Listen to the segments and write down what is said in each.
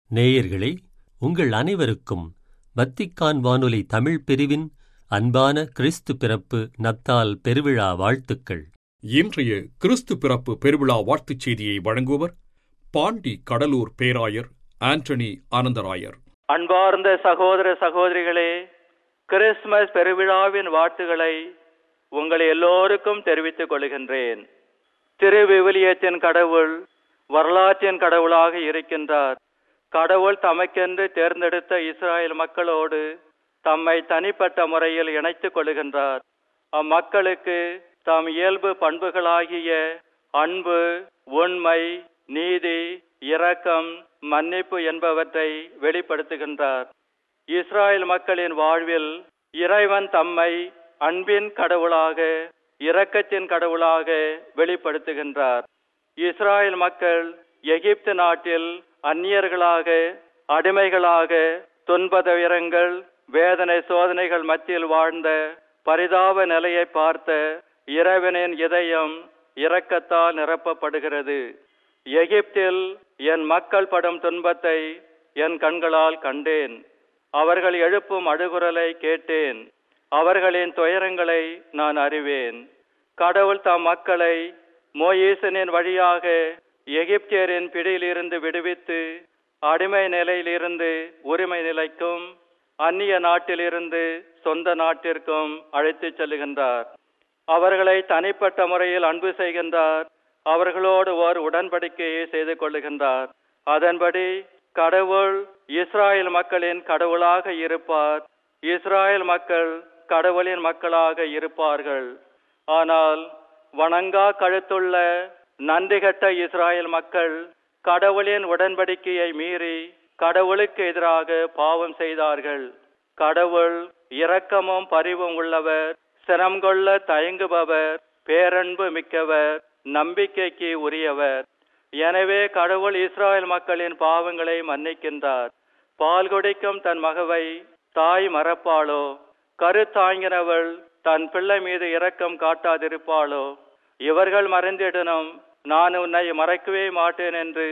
நேயர்களே உங்கள் அனைவருக்கும் வத்திக்கான் வானொலி தமிழ் பிரிவின் அன்பான கிறிஸ்து பிறப்பு நத்தால் பெருவிழா வாழ்த்துக்கள் இன்றைய கிறிஸ்து பிறப்பு பெருவிழா வாழ்த்துச் செய்தியை வழங்குபவர் பாண்டி கடலூர் பேராயர் ஆண்டனி ஆனந்தராயர் அன்பார்ந்த சகோதர சகோதரிகளே கிறிஸ்துமஸ் பெருவிழாவின் வாழ்த்துக்களை உங்கள் எல்லோருக்கும் தெரிவித்துக் கொள்கின்றேன் திருவிவிலியத்தின் கடவுள் வரலாற்றின் கடவுளாக இருக்கின்றார் கடவுள் தமக்கென்று தேர்ந்தெடுத்த இஸ்ராயல் மக்களோடு தம்மை தனிப்பட்ட முறையில் இணைத்துக் கொள்கின்றார் அம்மக்களுக்கு தாம் இயல்பு பண்புகளாகிய அன்பு உண்மை நீதி இரக்கம் மன்னிப்பு என்பவற்றை வெளிப்படுத்துகின்றார் இஸ்ராயல் மக்களின் வாழ்வில் இறைவன் தம்மை அன்பின் கடவுளாக இரக்கத்தின் கடவுளாக வெளிப்படுத்துகின்றார் இஸ்ராயல் மக்கள் எகிப்து நாட்டில் அந்நியர்களாக அடிமைகளாக துன்ப துயரங்கள் வேதனை சோதனைகள் மத்தியில் வாழ்ந்த பரிதாப நிலையை பார்த்த இறைவனின் இதயம் இரக்கத்தால் நிரப்பப்படுகிறது எகிப்தில் என் மக்கள் படும் துன்பத்தை என் கண்களால் கண்டேன் அவர்கள் எழுப்பும் அழுகுரலை கேட்டேன் அவர்களின் துயரங்களை நான் அறிவேன் கடவுள் தம் மக்களை மோயீசனின் வழியாக எகிப்தியரின் பிடியிலிருந்து விடுவித்து அடிமை நிலையிலிருந்து உரிமை நிலைக்கும் அந்நிய நாட்டிலிருந்து சொந்த நாட்டிற்கும் அழைத்துச் செல்லுகின்றார் அவர்களை தனிப்பட்ட முறையில் அன்பு செய்கின்றார் அவர்களோடு ஓர் உடன்படிக்கையை செய்து கொள்ளுகின்றார் அதன்படி கடவுள் இஸ்ராயல் மக்களின் கடவுளாக இருப்பார் இஸ்ராயல் மக்கள் கடவுளின் மக்களாக இருப்பார்கள் ஆனால் வணங்கா கழுத்துள்ள நன்றிகட்ட இஸ்ராயல் மக்கள் கடவுளின் உடன்படிக்கையை மீறி கடவுளுக்கு எதிராக பாவம் செய்தார்கள் கடவுள் இரக்கமும் பரிவும் உள்ளவர் சிரம் கொள்ள தயங்குபவர் பேரன்பு மிக்கவர் நம்பிக்கைக்கு உரியவர் எனவே கடவுள் இஸ்ராயல் மக்களின் பாவங்களை மன்னிக்கின்றார் பால் குடிக்கும் தன் மகவை தாய் மறப்பாளோ கருத்தாங்கினவள் தன் பிள்ளை மீது இரக்கம் காட்டாதிருப்பாளோ இவர்கள் மறைந்திடனும் நான் உன்னை மறைக்கவே மாட்டேன் என்று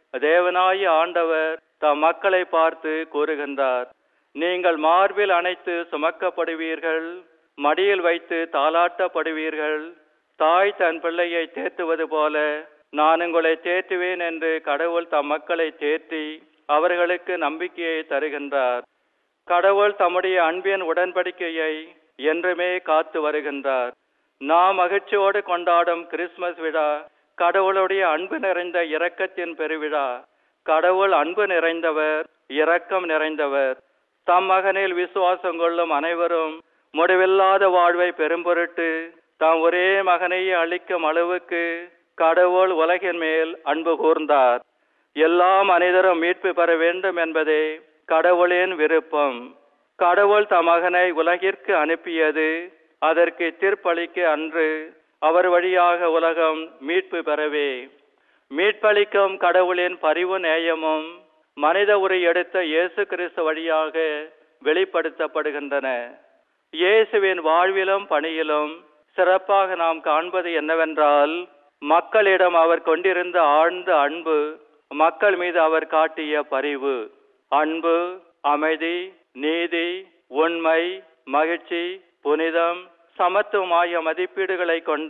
தேவனாய ஆண்டவர் தம் மக்களை பார்த்து கூறுகின்றார் நீங்கள் மார்பில் அணைத்து சுமக்கப்படுவீர்கள் மடியில் வைத்து தாளாட்டப்படுவீர்கள் தாய் தன் பிள்ளையை தேற்றுவது போல நான் உங்களை தேற்றுவேன் என்று கடவுள் தம் மக்களை தேற்றி அவர்களுக்கு நம்பிக்கையை தருகின்றார் கடவுள் தம்முடைய அன்பின் உடன்படிக்கையை என்றுமே காத்து வருகின்றார் நாம் மகிழ்ச்சியோடு கொண்டாடும் கிறிஸ்துமஸ் விழா கடவுளுடைய அன்பு நிறைந்த இரக்கத்தின் பெருவிழா கடவுள் அன்பு நிறைந்தவர் இரக்கம் நிறைந்தவர் தம் மகனில் விசுவாசம் கொள்ளும் அனைவரும் முடிவில்லாத வாழ்வை பெரும்பொருட்டு தாம் ஒரே மகனையே அளிக்கும் அளவுக்கு கடவுள் உலகின் மேல் அன்பு கூர்ந்தார் எல்லா மனிதரும் மீட்பு பெற வேண்டும் என்பதே கடவுளின் விருப்பம் கடவுள் தம் மகனை உலகிற்கு அனுப்பியது அதற்கு தீர்ப்பளிக்க அன்று அவர் வழியாக உலகம் மீட்பு பெறவே மீட்பளிக்கும் கடவுளின் பரிவு நேயமும் மனித உரை எடுத்த இயேசு கிறிஸ்து வழியாக வெளிப்படுத்தப்படுகின்றன இயேசுவின் வாழ்விலும் பணியிலும் சிறப்பாக நாம் காண்பது என்னவென்றால் மக்களிடம் அவர் கொண்டிருந்த ஆழ்ந்த அன்பு மக்கள் மீது அவர் காட்டிய பரிவு அன்பு அமைதி நீதி உண்மை மகிழ்ச்சி புனிதம் சமத்துவம் ஆகிய மதிப்பீடுகளை கொண்ட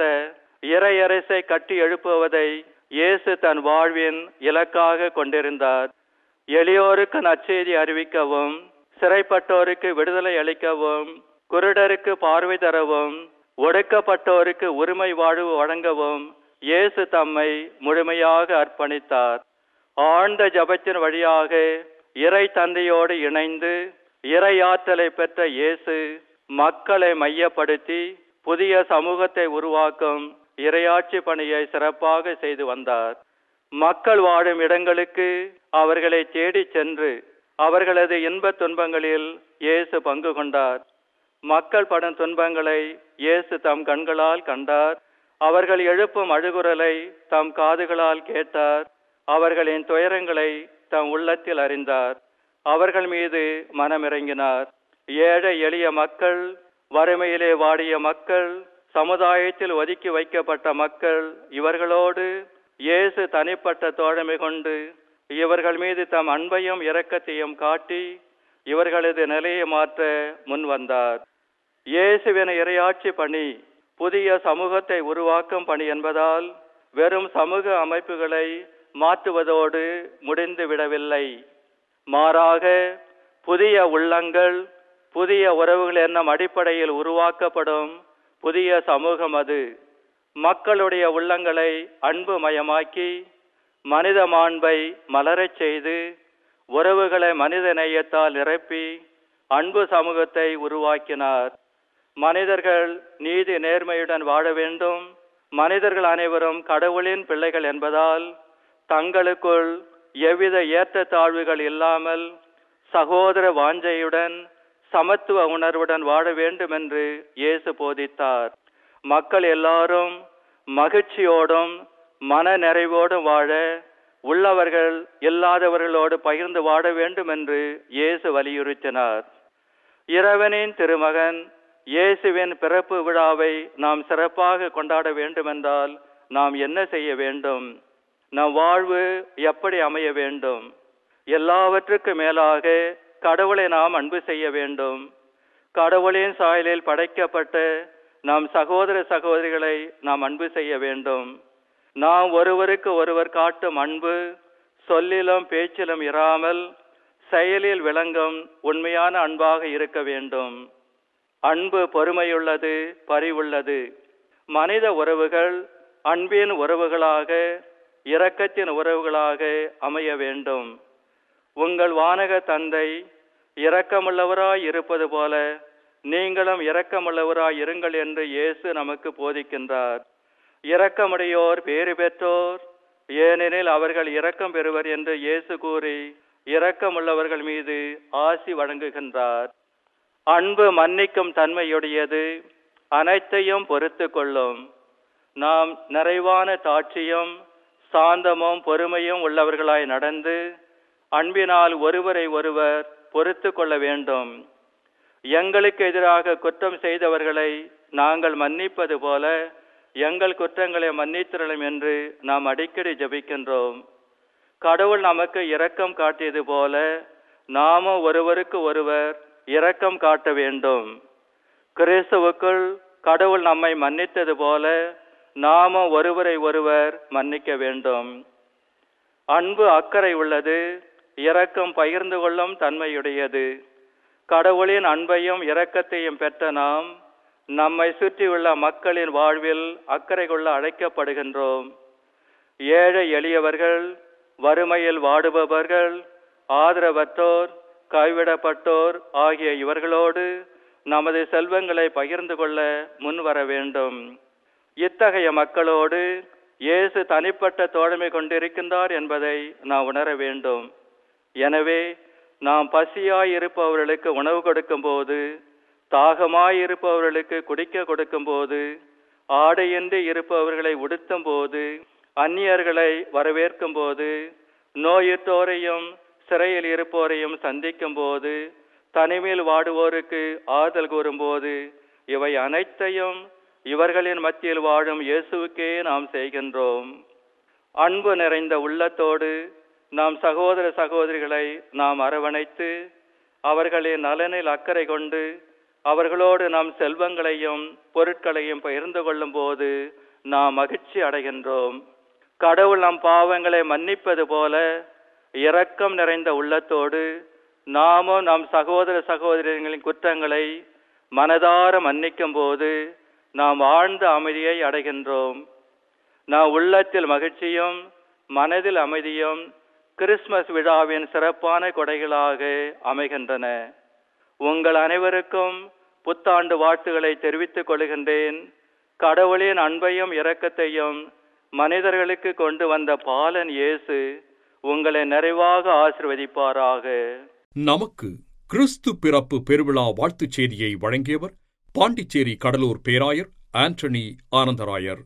இறையரசை கட்டி எழுப்புவதை இயேசு தன் வாழ்வின் இலக்காக கொண்டிருந்தார் எளியோருக்கு நற்செய்தி அறிவிக்கவும் சிறைப்பட்டோருக்கு விடுதலை அளிக்கவும் குருடருக்கு பார்வை தரவும் ஒடுக்கப்பட்டோருக்கு உரிமை வாழ்வு வழங்கவும் இயேசு தம்மை முழுமையாக அர்ப்பணித்தார் ஆழ்ந்த ஜபத்தின் வழியாக இறை தந்தையோடு இணைந்து இறை ஆற்றலை பெற்ற இயேசு மக்களை மையப்படுத்தி புதிய சமூகத்தை உருவாக்கும் இரையாட்சி பணியை சிறப்பாக செய்து வந்தார் மக்கள் வாழும் இடங்களுக்கு அவர்களை தேடிச் சென்று அவர்களது இன்பத் துன்பங்களில் இயேசு பங்கு கொண்டார் மக்கள் படும் துன்பங்களை இயேசு தம் கண்களால் கண்டார் அவர்கள் எழுப்பும் அழுகுரலை தம் காதுகளால் கேட்டார் அவர்களின் துயரங்களை தம் உள்ளத்தில் அறிந்தார் அவர்கள் மீது மனமிறங்கினார் ஏழை எளிய மக்கள் வறுமையிலே வாடிய மக்கள் சமுதாயத்தில் ஒதுக்கி வைக்கப்பட்ட மக்கள் இவர்களோடு இயேசு தனிப்பட்ட தோழமை கொண்டு இவர்கள் மீது தம் அன்பையும் இரக்கத்தையும் காட்டி இவர்களது நிலையை மாற்ற முன் வந்தார் இயேசுவின் இரையாட்சி பணி புதிய சமூகத்தை உருவாக்கும் பணி என்பதால் வெறும் சமூக அமைப்புகளை மாற்றுவதோடு முடிந்து விடவில்லை மாறாக புதிய உள்ளங்கள் புதிய உறவுகள் என்னும் அடிப்படையில் உருவாக்கப்படும் புதிய சமூகம் அது மக்களுடைய உள்ளங்களை அன்பு மயமாக்கி மனித மாண்பை மலரச் செய்து உறவுகளை மனித நேயத்தால் நிரப்பி அன்பு சமூகத்தை உருவாக்கினார் மனிதர்கள் நீதி நேர்மையுடன் வாழ வேண்டும் மனிதர்கள் அனைவரும் கடவுளின் பிள்ளைகள் என்பதால் தங்களுக்குள் எவ்வித ஏற்றத்தாழ்வுகள் இல்லாமல் சகோதர வாஞ்சையுடன் சமத்துவ உணர்வுடன் வாழ வேண்டும் என்று இயேசு போதித்தார் மக்கள் எல்லாரும் மகிழ்ச்சியோடும் மன நிறைவோடும் வாழ உள்ளவர்கள் இல்லாதவர்களோடு பகிர்ந்து வாழ வேண்டும் என்று இயேசு வலியுறுத்தினார் இறைவனின் திருமகன் இயேசுவின் பிறப்பு விழாவை நாம் சிறப்பாக கொண்டாட வேண்டுமென்றால் நாம் என்ன செய்ய வேண்டும் நம் வாழ்வு எப்படி அமைய வேண்டும் எல்லாவற்றுக்கு மேலாக கடவுளை நாம் அன்பு செய்ய வேண்டும் கடவுளின் சாயலில் படைக்கப்பட்ட நம் சகோதர சகோதரிகளை நாம் அன்பு செய்ய வேண்டும் நாம் ஒருவருக்கு ஒருவர் காட்டும் அன்பு சொல்லிலும் பேச்சிலும் இராமல் செயலில் விளங்கும் உண்மையான அன்பாக இருக்க வேண்டும் அன்பு பொறுமையுள்ளது பரிவுள்ளது மனித உறவுகள் அன்பின் உறவுகளாக இரக்கத்தின் உறவுகளாக அமைய வேண்டும் உங்கள் வானக தந்தை இரக்கமுள்ளவராய் இருப்பது போல நீங்களும் இரக்கமுள்ளவராய் இருங்கள் என்று இயேசு நமக்கு போதிக்கின்றார் இரக்கமுடையோர் பேறு பெற்றோர் ஏனெனில் அவர்கள் இரக்கம் பெறுவர் என்று இயேசு கூறி இரக்கமுள்ளவர்கள் மீது ஆசி வழங்குகின்றார் அன்பு மன்னிக்கும் தன்மையுடையது அனைத்தையும் பொறுத்து கொள்ளும் நாம் நிறைவான தாட்சியும் சாந்தமும் பொறுமையும் உள்ளவர்களாய் நடந்து அன்பினால் ஒருவரை ஒருவர் பொறுத்து கொள்ள வேண்டும் எங்களுக்கு எதிராக குற்றம் செய்தவர்களை நாங்கள் மன்னிப்பது போல எங்கள் குற்றங்களை மன்னித்திரளும் என்று நாம் அடிக்கடி ஜபிக்கின்றோம் கடவுள் நமக்கு இரக்கம் காட்டியது போல நாமும் ஒருவருக்கு ஒருவர் இரக்கம் காட்ட வேண்டும் கிறிஸ்துவுக்குள் கடவுள் நம்மை மன்னித்தது போல நாமும் ஒருவரை ஒருவர் மன்னிக்க வேண்டும் அன்பு அக்கறை உள்ளது இரக்கம் பகிர்ந்து கொள்ளும் தன்மையுடையது கடவுளின் அன்பையும் இரக்கத்தையும் பெற்ற நாம் நம்மை சுற்றியுள்ள மக்களின் வாழ்வில் அக்கறை கொள்ள அழைக்கப்படுகின்றோம் ஏழை எளியவர்கள் வறுமையில் வாடுபவர்கள் ஆதரவற்றோர் கைவிடப்பட்டோர் ஆகிய இவர்களோடு நமது செல்வங்களை பகிர்ந்து கொள்ள முன்வர வேண்டும் இத்தகைய மக்களோடு இயேசு தனிப்பட்ட தோழமை கொண்டிருக்கின்றார் என்பதை நாம் உணர வேண்டும் எனவே நாம் பசியாய் இருப்பவர்களுக்கு உணவு கொடுக்கும் போது தாகமாய் இருப்பவர்களுக்கு குடிக்க கொடுக்கும் போது ஆடையின்றி இருப்பவர்களை உடுத்தும் போது அந்நியர்களை வரவேற்கும் போது நோயுற்றோரையும் சிறையில் இருப்போரையும் சந்திக்கும் போது தனிமையில் வாடுவோருக்கு ஆறுதல் கூறும்போது இவை அனைத்தையும் இவர்களின் மத்தியில் வாழும் இயேசுவுக்கே நாம் செய்கின்றோம் அன்பு நிறைந்த உள்ளத்தோடு நாம் சகோதர சகோதரிகளை நாம் அரவணைத்து அவர்களின் நலனில் அக்கறை கொண்டு அவர்களோடு நாம் செல்வங்களையும் பொருட்களையும் பகிர்ந்து கொள்ளும் போது நாம் மகிழ்ச்சி அடைகின்றோம் கடவுள் நம் பாவங்களை மன்னிப்பது போல இரக்கம் நிறைந்த உள்ளத்தோடு நாமும் நம் சகோதர சகோதரிகளின் குற்றங்களை மனதார மன்னிக்கும் போது நாம் ஆழ்ந்த அமைதியை அடைகின்றோம் நாம் உள்ளத்தில் மகிழ்ச்சியும் மனதில் அமைதியும் கிறிஸ்மஸ் விழாவின் சிறப்பான கொடைகளாக அமைகின்றன உங்கள் அனைவருக்கும் புத்தாண்டு வாழ்த்துக்களை தெரிவித்துக் கொள்கின்றேன் கடவுளின் அன்பையும் இரக்கத்தையும் மனிதர்களுக்கு கொண்டு வந்த பாலன் இயேசு உங்களை நிறைவாக ஆசிர்வதிப்பாராக நமக்கு கிறிஸ்து பிறப்பு பெருவிழா வாழ்த்துச் செய்தியை வழங்கியவர் பாண்டிச்சேரி கடலூர் பேராயர் ஆண்டனி ஆனந்தராயர்